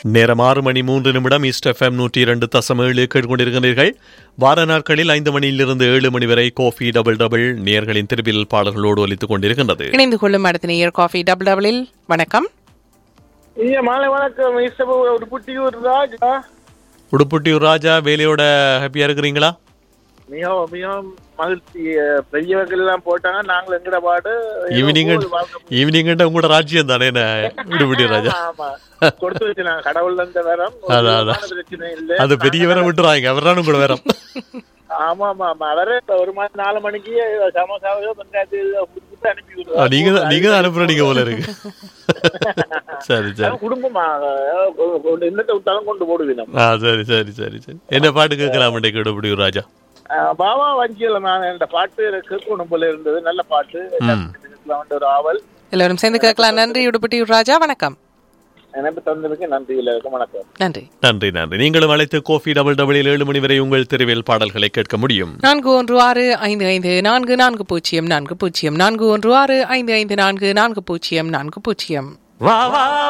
நேரம் ஆறு மணி மூன்று நிமிடம் ஈஸ்ட் எஃப்எம் நூற்றி இரண்டு தசம் ஏழு கேட்டுக்கொண்டிருக்கிறீர்கள் வார நாட்களில் ஐந்து மணியிலிருந்து ஏழு மணி வரை கோஃபி டபுள் டபுள் நேர்களின் திருவில் பாடல்களோடு ஒலித்துக் கொண்டிருக்கின்றது இணைந்து கொள்ளும் அடுத்த நேயர் காஃபி டபுள் டபுளில் வணக்கம் ஐயா மாலை வணக்கம் இசபு ஒரு புட்டியூர் ராஜா உடுப்புட்டியூர் ராஜா வேலையோட ஹாப்பியா இருக்கிறீங்களா மிகவும் மிகவும் மகிழ்ச்சி அஹ், பெரியவர்கள் எல்லாம் போட்டாங்க நாங்கள் எங்கட பாடு ஏதோ ஈவினிங் போகுது வாழ்க்கை. ஈவினிங் உங்களோட ராஜ்யம் தானே என்ன உடுப்புட்டியூர் ராஜா ஆமா, ஆமா. கொடுத்து வச்சு நாங்க கடவுள் தந்த வரம் ஒரு அதான், அதான். விதமான பிரச்சனை இல்லை அது பெரிய வரம் விட்டுறாங்க அவர் தான் உங்களோட வரம் ஆமா ஆமா ஆமா அவரே இப்ப ஒரு மாதிரி நாலு மணிக்கு சமோசாவையோ பஞ்சாயத்து கொடுத்துட்டு அனுப்பி ஆ, விடுவார் நீங்க தான் நீங்க தான் அனுப்புற நீங்க போல இருக்கு சரி சரி அதான் குடும்பமா அஹ், கொ- கொண்டு என்னத்தை விட்டாலும் கொண்டு போடுவீங்க ஆ சரி சரி சரி சரி என்ன பாட்டு கேட்கலாம் இன்றைக்கு உடுப்புட்டியூர் ராஜா பாபா வஞ்சியில நான் இந்த பாட்டு கேட்கணும் போல இருந்தது நல்ல பாட்டு இதுல வந்து ஒரு ஆவல் எல்லோரும் சேர்ந்து கேட்கலாம் நன்றி உடுப்பட்டியூர் ராஜா வணக்கம் எனக்கு தந்ததுக்கு நன்றி எல்லாருக்கும் வணக்கம் நன்றி நன்றி நன்றி நீங்களும் அழைத்து கோஃபி டபுள் டபுளில் ஏழு மணி வரை உங்கள் தெருவில் பாடல்களை கேட்க முடியும் நான்கு ஒன்று ஆறு ஐந்து ஐந்து நான்கு நான்கு பூஜ்ஜியம் நான்கு பூஜ்ஜியம் நான்கு ஒன்று ஆறு ஐந்து ஐந்து நான்கு நான்கு பூஜ்ஜியம் நான்கு பூஜ்ஜியம் வா வா